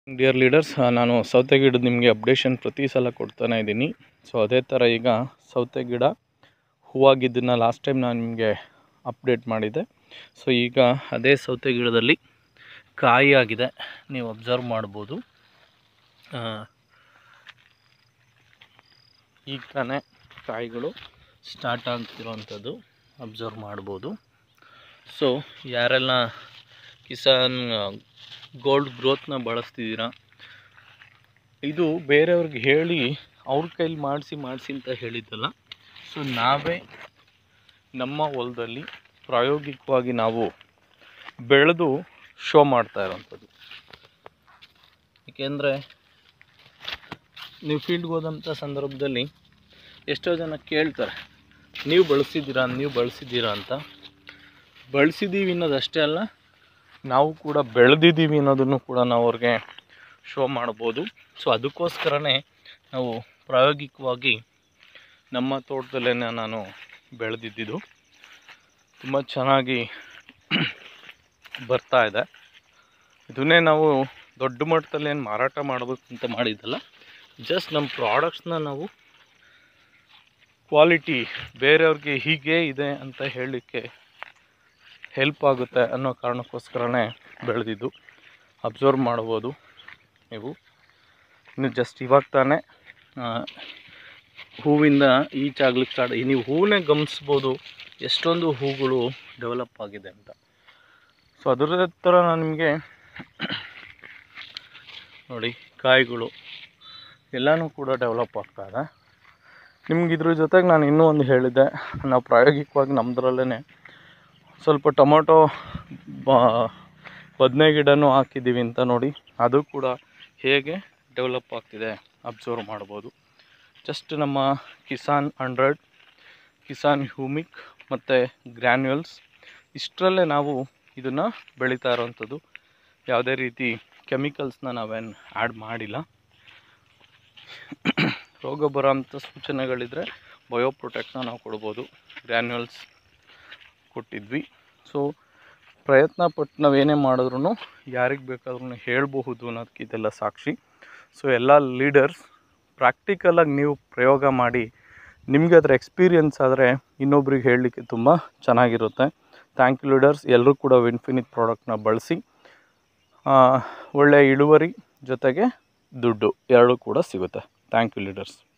dear leaders ನಾನು ಸೌತೆ ಗಿಡದ ನಿಮಗೆ ಅಪ್ಡೇಷನ್ ಪ್ರತಿ ಸಲ ಕೊಡ್ತಾನೆ ಇದ್ದೀನಿ ಸೊ ಅದೇ ಥರ ಈಗ ಸೌತೆ ಗಿಡ ಹೂವಾಗಿದ್ದನ್ನು ಲಾಸ್ಟ್ ಟೈಮ್ ನಾನು ನಿಮಗೆ ಅಪ್ಡೇಟ್ ಮಾಡಿದ್ದೆ ಸೊ ಈಗ ಅದೇ ಸೌತೆ ಗಿಡದಲ್ಲಿ ಕಾಯಿ ಆಗಿದೆ ನೀವು ಅಬ್ಸರ್ವ್ ಮಾಡ್ಬೋದು ಆ, ಈಗ ತಾನೇ ಕಾಯಿಗಳು ಸ್ಟಾರ್ಟ್ ಆಗ್ತಿರೋವಂಥದ್ದು ಅಬ್ಸರ್ವ್ ಮಾಡ್ಬೋದು ಸೊ ಯಾರೆಲ್ಲ ಕಿಸಾನ್ ಗೋಲ್ಡ್ ಗ್ರೋತ್ನ ಬಳಸ್ತಿದ್ದೀರಾ ಇದು ಬೇರೆಯವ್ರಿಗೆ ಹೇಳಿ ಅವ್ರ ಕೈಲಿ ಮಾಡಿಸಿ ಮಾಡಿಸಿ ಅಂತ ಹೇಳಿದ್ದಲ್ಲ ಸೊ ನಾವೇ ನಮ್ಮ ಹೊಲದಲ್ಲಿ ಪ್ರಾಯೋಗಿಕವಾಗಿ ನಾವು ಬೆಳೆದು ಶೋ ಮಾಡ್ತಾ ಇರೋವಂಥದ್ದು ಏಕೆಂದರೆ ನೀವು ಫೀಲ್ಡ್ಗೆ ಹೋದಂಥ ಸಂದರ್ಭದಲ್ಲಿ ಎಷ್ಟೋ ಜನ ಕೇಳ್ತಾರೆ ನೀವು ಬಳಸಿದ್ದೀರಾ ನೀವು ಬಳಸಿದ್ದೀರಾ ಅಂತ ಬಳಸಿದ್ದೀವಿ ಅನ್ನೋದಷ್ಟೇ ಅಲ್ಲ ನಾವು ಕೂಡ ಬೆಳೆದಿದ್ದೀವಿ ಅನ್ನೋದನ್ನು ಕೂಡ ನಾವು ಅವ್ರಿಗೆ ಶೋ ಮಾಡ್ಬೋದು ಸೊ ಅದಕ್ಕೋಸ್ಕರನೇ ನಾವು ಪ್ರಾಯೋಗಿಕವಾಗಿ ನಮ್ಮ ತೋಟದಲ್ಲೇ ನಾನು ಬೆಳೆದಿದ್ದಿದ್ದು ತುಂಬ ಚೆನ್ನಾಗಿ ಬರ್ತಾ ಇದೆ ಇದನ್ನೇ ನಾವು ದೊಡ್ಡ ಮಟ್ಟದಲ್ಲಿ ಏನು ಮಾರಾಟ ಮಾಡಬೇಕು ಅಂತ ಮಾಡಿದ್ದಲ್ಲ ಜಸ್ಟ್ ನಮ್ಮ ಪ್ರಾಡಕ್ಟ್ಸ್ನ ನಾವು ಕ್ವಾಲಿಟಿ ಬೇರೆಯವ್ರಿಗೆ ಹೀಗೆ ಇದೆ ಅಂತ ಹೇಳಲಿಕ್ಕೆ ಹೆಲ್ಪ್ ಆಗುತ್ತೆ ಅನ್ನೋ ಕಾರಣಕ್ಕೋಸ್ಕರನೇ ಬೆಳೆದಿದ್ದು ಅಬ್ಸರ್ವ್ ಮಾಡ್ಬೋದು ನೀವು ಇನ್ನು ಜಸ್ಟ್ ಇವಾಗ ತಾನೇ ಆ, ಹೂವಿಂದ ಈಚಾಗ್ಲಿಕ್ಕೆ ಸ್ಟಾರ್ಟ್ ನೀವು ಹೂವನ್ನೇ ಗಮನಿಸ್ಬೋದು ಎಷ್ಟೊಂದು ಹೂಗಳು ಡೆವಲಪ್ ಆಗಿದೆ ಅಂತ ಸೊ ಅದರ ಥರ ನಾನು ನಿಮಗೆ ನೋಡಿ ಕಾಯಿಗಳು ಎಲ್ಲನೂ ಕೂಡ ಡೆವಲಪ್ ಆಗ್ತಾ ಇದೆ ನಿಮ್ಗೆ ಇದ್ರ ಜೊತೆಗೆ ನಾನು ಇನ್ನೂ ಒಂದು ಹೇಳಿದ್ದೆ ನಾವು ಪ್ರಾಯೋಗಿಕವಾಗಿ ನಮ್ಮದ್ರಲ್ಲೇ ಸ್ವಲ್ಪ ಟೊಮೊಟೊ ಬದನೆ ಗಿಡನೂ ಹಾಕಿದ್ದೀವಿ ಅಂತ ನೋಡಿ ಅದು ಕೂಡ ಹೇಗೆ ಡೆವಲಪ್ ಆಗ್ತಿದೆ ಅಬ್ಸರ್ವ್ ಮಾಡ್ಬೋದು ಜಸ್ಟ್ ನಮ್ಮ ಕಿಸಾನ್ ಹಂಡ್ರೆಡ್ ಕಿಸಾನ್ ಹ್ಯೂಮಿಕ್ ಮತ್ತು ಗ್ರ್ಯಾನ್ಯುಯಲ್ಸ್ ಇಷ್ಟರಲ್ಲೇ ನಾವು ಇದನ್ನು ಬೆಳೀತಾ ಇರೋವಂಥದ್ದು ಯಾವುದೇ ರೀತಿ ಕೆಮಿಕಲ್ಸ್ನ ನಾವೇನು ಆ್ಯಡ್ ಮಾಡಿಲ್ಲ ರೋಗ ಬರೋಂಥ ಸೂಚನೆಗಳಿದ್ದರೆ ಬಯೋಪ್ರೊಟೆಕ್ಟ್ನ ನಾವು ಕೊಡ್ಬೋದು ಗ್ರ್ಯಾನ್ಯುಯಲ್ಸ್ ಕೊಟ್ಟಿದ್ವಿ ಸೊ ಪ್ರಯತ್ನ ಪಟ್ಟು ನಾವು ಏನೇ ಮಾಡಿದ್ರು ಯಾರಿಗೆ ಬೇಕಾದ್ರೂ ಹೇಳಬಹುದು ಅನ್ನೋದಕ್ಕೆ ಇದೆಲ್ಲ ಸಾಕ್ಷಿ ಸೊ ಎಲ್ಲ ಲೀಡರ್ಸ್ ಪ್ರಾಕ್ಟಿಕಲಾಗಿ ನೀವು ಪ್ರಯೋಗ ಮಾಡಿ ನಿಮಗೆ ಅದರ ಎಕ್ಸ್ಪೀರಿಯನ್ಸ್ ಆದರೆ ಇನ್ನೊಬ್ರಿಗೆ ಹೇಳಲಿಕ್ಕೆ ತುಂಬ ಚೆನ್ನಾಗಿರುತ್ತೆ ಥ್ಯಾಂಕ್ ಯು ಲೀಡರ್ಸ್ ಎಲ್ಲರೂ ಕೂಡ ವಿನ್ಫಿನಿಟ್ ಪ್ರಾಡಕ್ಟ್ನ ಬಳಸಿ ಆ, ಒಳ್ಳೆಯ ಇಳುವರಿ ಜೊತೆಗೆ ದುಡ್ಡು ಎರಡೂ ಕೂಡ ಸಿಗುತ್ತೆ ಥ್ಯಾಂಕ್ ಯು ಲೀಡರ್ಸ್